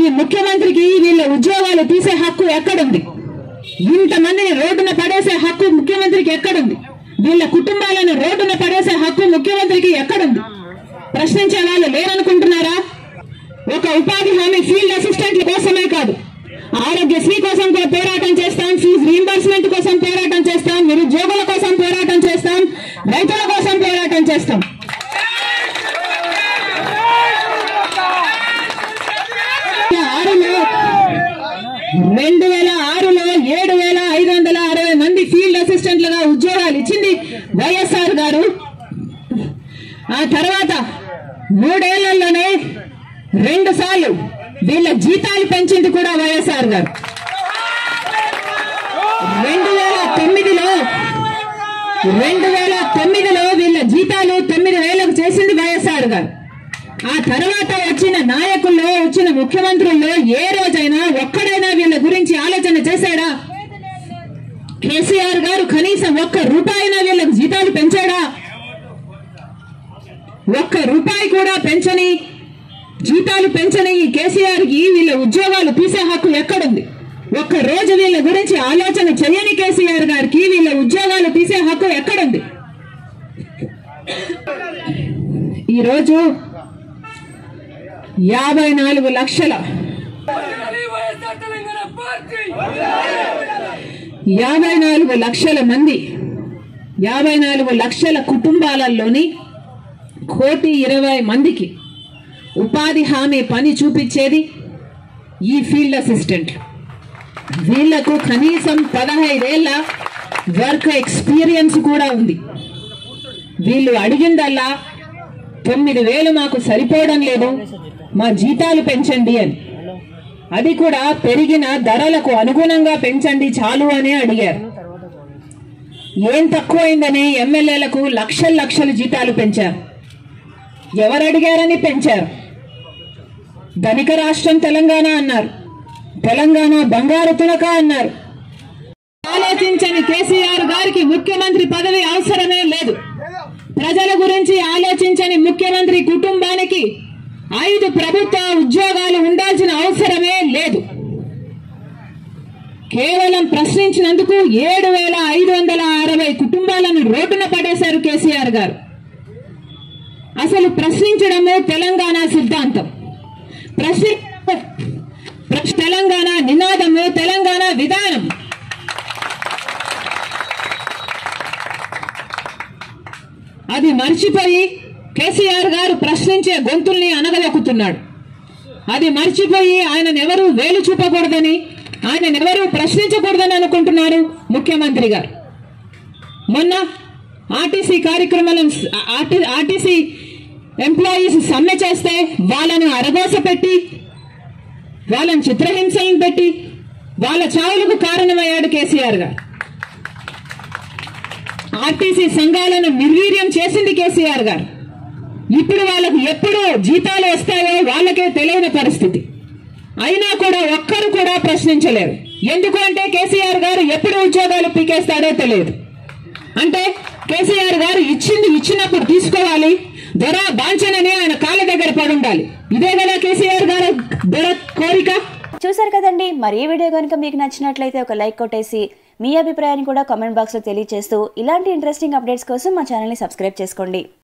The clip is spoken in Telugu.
ఈ ముఖ్యమంత్రికి వీళ్ళ ఉద్యోగాలు తీసే హక్కు ఎక్కడుంది ఇంతమందిని రోడ్డున పడేసే హక్కు ముఖ్యమంత్రికి ఎక్కడుంది వీళ్ళ కుటుంబాలను రోడ్డున పడేసే హక్కు ముఖ్యమంత్రికి ఎక్కడుంది ప్రశ్నించే వాళ్ళు లేరనుకుంటున్నారా ఒక ఉపాధి హామీ ఫీల్డ్ అసిస్టెంట్ల కోసమే కాదు ఆరోగ్యశ్రీ కోసం కూడా పోరాటం చేస్తాం ఫీజు రీంబర్స్మెంట్ కోసం పోరాటం చేస్తాం నిరుద్యోగుల కోసం పోరాటం చేస్తాం రైతుల కోసం పోరాటం చేస్తాం ఆరులో రెండు వేల ఆరులో ఏడు వేల ఐదు వందల అరవై మంది ఫీల్డ్ అసిస్టెంట్లుగా ఉద్యోగాలు ఇచ్చింది వైఎస్ఆర్ గారు ఆ తర్వాత మూడేళ్లలోనే రెండు సార్లు వీళ్ళ జీతాలు పెంచింది కూడా వైఎస్ఆర్ గారు రెండు వేల తొమ్మిదిలో రెండు వేల తొమ్మిదిలో వీళ్ళ జీతాలు తొమ్మిది వేలకు చేసింది వైఎస్ఆర్ గారు ఆ తర్వాత వచ్చిన నాయకుల్లో వచ్చిన ముఖ్యమంత్రుల్లో ఏ రోజైనా ఒక్కడైనా వీళ్ళ గురించి ఆలోచన చేశాడా కేసీఆర్ గారు కనీసం ఒక్క రూపాయినా వీళ్ళకు జీతాలు పెంచాడా ఒక్క రూపాయి కూడా పెంచని జీతాలు పెంచని ఈ కేసీఆర్ కి వీళ్ళ ఉద్యోగాలు తీసే హక్కు ఎక్కడుంది ఒక్క రోజు వీళ్ళ గురించి ఆలోచన చేయని కేసీఆర్ గారికి వీళ్ళ ఉద్యోగాలు తీసే హక్కు ఎక్కడుంది ఈ రోజు యాభై నాలుగు లక్షల వైఎస్ఆర్ తెలంగాణ పార్టీ యాభై నాలుగు లక్షల మంది యాభై నాలుగు లక్షల కుటుంబాలలోని కోటి ఇరవై మందికి ఉపాధి హామీ పని చూపించేది ఈ ఫీల్డ్ అసిస్టెంట్ వీళ్లకు కనీసం పదహైదేళ్ల వర్క్ ఎక్స్పీరియన్స్ కూడా ఉంది వీళ్ళు అడిగిందల్లా తొమ్మిది వేలు మాకు సరిపోవడం లేదు మా జీతాలు పెంచండి అని అది కూడా పెరిగిన ధరలకు అనుగుణంగా పెంచండి చాలు అని అడిగారు ఏం తక్కువైందని ఎమ్మెల్యేలకు లక్షల లక్షల జీతాలు పెంచారు ఎవరు అడిగారని పెంచారు ధనిక రాష్ట్రం తెలంగాణ అన్నారు తెలంగాణ బంగారు తునక అన్నారు ఆలోచించని కేసీఆర్ గారికి ముఖ్యమంత్రి పదవి అవసరమే లేదు ప్రజల గురించి ఆలోచించని ముఖ్యమంత్రి కుటుంబానికి ఐదు ప్రభుత్వ ఉద్యోగాలు ఉండాల్సిన అవసరమే లేదు కేవలం ప్రశ్నించినందుకు ఏడు వేల ఐదు వందల అరవై కుటుంబాలను రోడ్డున పడేశారు కేసీఆర్ గారు అసలు ప్రశ్నించడమే తెలంగాణ సిద్ధాంతం ప్రశ్ని ప్రశ్న- తెలంగాణ నినాదము తెలంగాణ విధానం అది మర్చిపోయి కేసీఆర్ గారు ప్రశ్నించే గొంతుల్ని అనగదొక్కుతున్నాడు అది మర్చిపోయి ఆయన ఎవరు వేలు చూపకూడదని ఆయన ఎవరు ప్రశ్నించకూడదని అనుకుంటున్నారు ముఖ్యమంత్రి గారు మొన్న ఆర్టీసీ కార్యక్రమం ఆర్టీ- ఆర్టీసీ ఎంప్లాయీస్ సమ్మె చేస్తే వాళ్ళను అరగోస పెట్టి వాళ్ళని చిత్రహింసలను పెట్టి వాళ్ళ చావులకు కారణమయ్యాడు కేసీఆర్ గారు ఆర్టీసీ సంఘాలను నిర్వీర్యం చేసింది కేసీఆర్ గారు ఇప్పుడు వాళ్ళకు ఎప్పుడు జీతాలు వస్తాయో వాళ్ళకే తెలియని పరిస్థితి అయినా కూడా ఒక్కరు కూడా ప్రశ్నించలేరు ఎందుకు అంటే కేసీఆర్ గారు ఎప్పుడు ఉద్యోగాలు పీకేస్తాడో తెలియదు అంటే కేసీఆర్ గారు ఇచ్చింది ఇచ్చినప్పుడు తీసుకోవాలి దొర బాంచనని ఆయన కాళ్ళ దగ్గర పడి ఉండాలి ఇదే కదా కేసీఆర్ గారు దొర కోరిక చూసారు కదండి మరి ఈ వీడియో కనుక మీకు నచ్చినట్లయితే ఒక లైక్ కొట్టేసి మీ అభిప్రాయాన్ని కూడా కామెంట్ బాక్స్లో తెలియజేస్తూ ఇలాంటి ఇంట్రెస్టింగ్ అప్డేట్స్ కోసం మా ఛానల్ని సబ్స్క్రైబ్ చేసుకోండి